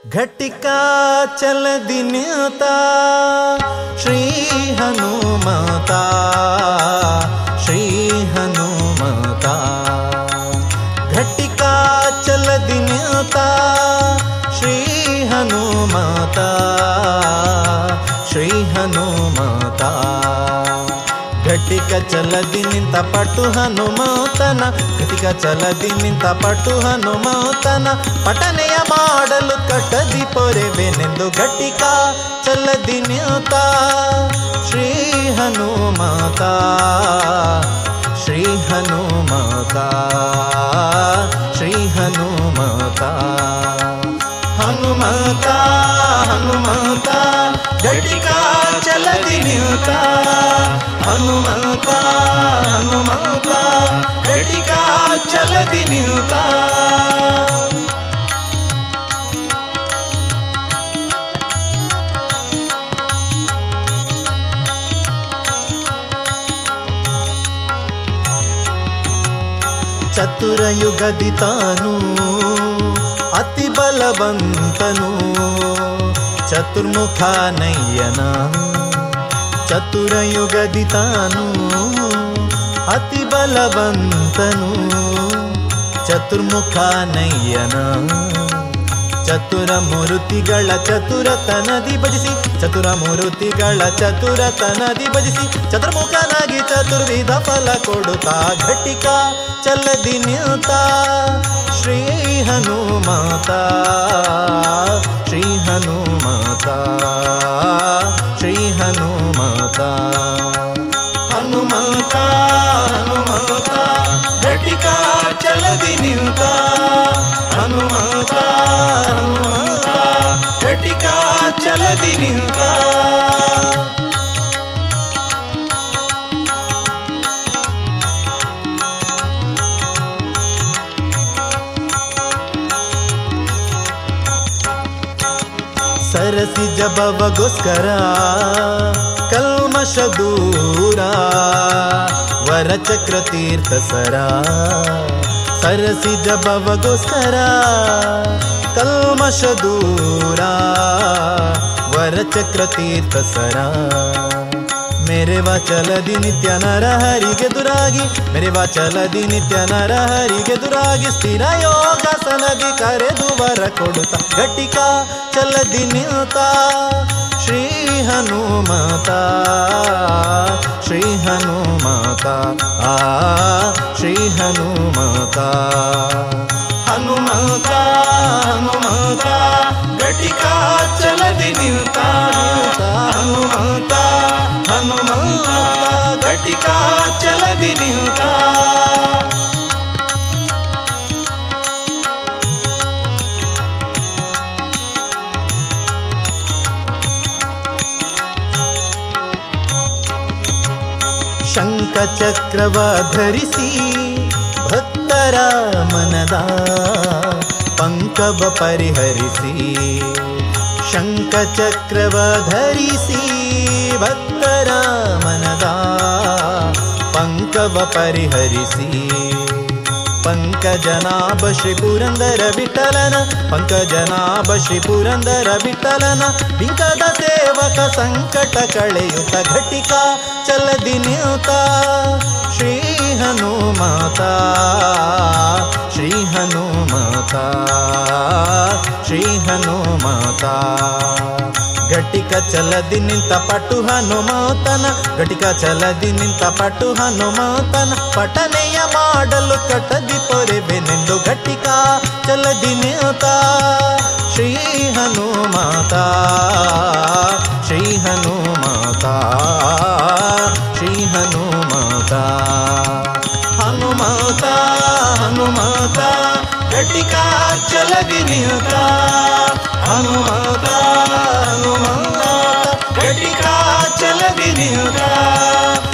घटिका चल दिनता श्री हनुमता श्री हनुमता घटिका चल दिनता श्री हनुमता श्री हनुमता ಘಟಿಕ ಚಲದಿ ನಿಂತ ಪಟು ಹನುಮತನ ಘಟಿಕ ಚಲದಿ ನಿಂತ ಪಟು ಹನುಮತನ ಪಠನೆಯ ಮಾಡಲು ಕಟದಿ ಪೊರೆವೆನೆಂದು ಘಟಿಕ ಚಲದಿ ನಿಂತ ಶ್ರೀ ಹನುಮತ ಶ್ರೀ ಹನುಮತ ಶ್ರೀ ಹನುಮತ ಹನುಮತ ಹನುಮತ ಘಟಿಕ ಚಲದಿ ನಿಂತ ಹನುಮಂತ ಹನುಮಂತ ಘಟಿಕ ಚಲದಿ ನಿಂತ ಚತುರಯುಗದಿ ತಾನು ಅತಿ ಬಲವಂತನು ಚತುರ್ಮುಖ ನಯ್ಯನ ಚತುರಯುಗದಿ ತಾನು ಅತಿ ಬಲವಂತನು ಚತುರ್ಮುಖ ನಯ್ಯನ ಚತುರ ಮೂರುತಿಗಳ ಚತುರತನದಿ ಭಜಿಸಿ ಚತುರ ಮೂರುತಿಗಳ ಚತುರತನದಿ ಭಜಿಸಿ ಚತುರ್ಮುಖನಾಗಿ ಚತುರ್ವಿಧ ಫಲ ಕೊಡುತ್ತಾ ಘಟಿಕ ಚಲದಿ ನಿಂತ ಶ್ರೀ ಹನುಮತ ಶ್ರೀ ಹನುಮತ ಶ್ರೀ ಹನುಮತ ಹನುಮಂತ ಹನುಮಂತ ಘಟಿಕ ಚಲದಿ ನಿಂತ ಹನುಮಂತ ಹನುಮಂತ ಘಟಿಕ ಚಲದಿ ನಿಂತ ಸರಸಿ ಜಬವಗೋಸ್ಕರ ಕಲ್ಮಶ ದೂರ ವರಚಕ್ರ ತೀರ್ಥ ಸರ ಸರಸಿ ಜಬವಗೋಸ್ಕರ ಕಲ್ಮಶ ದೂರ ವರಚಕ್ರ ತೀರ್ಥ ಸರ ಮೇರೆ ವಾಚಲದಿ ನಿತ್ಯ ನರ ಹರಿಗೆ ದುರಾಗಿ ಮೇರೆ ವಾಚಲದಿ ನಿತ್ಯ ನರ ಹರಿಗೆ ದುರಾಗಿ ಸ್ಥಿರ ಯೋಗಾಸನದಿ ಕರೆದು ವರ ಕೊಡುತ್ತ ಘಟಿಕ ಚಲದಿ ನಿಂತ ಶ್ರೀ ಹನುಮತ ಶ್ರೀ ಹನುಮತ ಆ ಶ್ರೀ ಹನುಮತ ಹನುಮತ ಹನುಮತ ಘಟಿಕ ಚಲದಿ ನಿಂತ ಹನುಮಂತ ಹನುಮಂತ ಘಟಿಕ ಚಲದಿ ನಿಂತ ಶಂಖ ಚಕ್ರವ ಧರಿಸಿ ಭಕ್ತರ ಮನದ ಪಂಕವ ಪರಿಹರಿಸಿ ಶಂಖ ಚಕ್ರವ ಧರಿಸಿ ಭಕ್ತರ ಮನದ ಪಂಕವ ಪರಿಹರಿಸಿ ಪಂಕಜನಾಭ ಶ್ರೀ ಪುರಂದರ ವಿಠಲನ ಪಂಕಜನಾಭ ಶ್ರೀ ಪುರಂದರ ವಿಠಲನ ಬಿಂಕದ ಸೇವಕ ಸಂಕಟ ಕಳೆಯುತ್ತ ಘಟಿಕ ಚಲದಿ ನಿಂತ ಶ್ರೀ ಹನುಮತ ಶ್ರೀ ಹನುಮತ ಶ್ರೀ ಹನುಮತ ಘಟಿಕ ಚಲದಿ ನಿಂತ ಪಟು ಹನುಮತನ ಘಟಿಕ ಚಲದಿ ನಿಂತ ಪಟು ಹನುಮತನ ಪಠನೆಯ ಮಾಡಲು ಕಟದಿ ಪೊರೆವೆನೆಂದು ಘಟಿಕ ಚಲದಿ ನಿಂತ ಶ್ರೀ ಹನುಮತ ಶ್ರೀ ಹನುಮತ ಶ್ರೀ ಹನುಮತ ಹನುಮತ ಹನುಮತ ಘಟಿಕ ಚಲದಿ ನಿಂತ ಹನುಮತ ಹನುಮತ ಘಟಿಕ ಚಲದಿ ನಿಂತ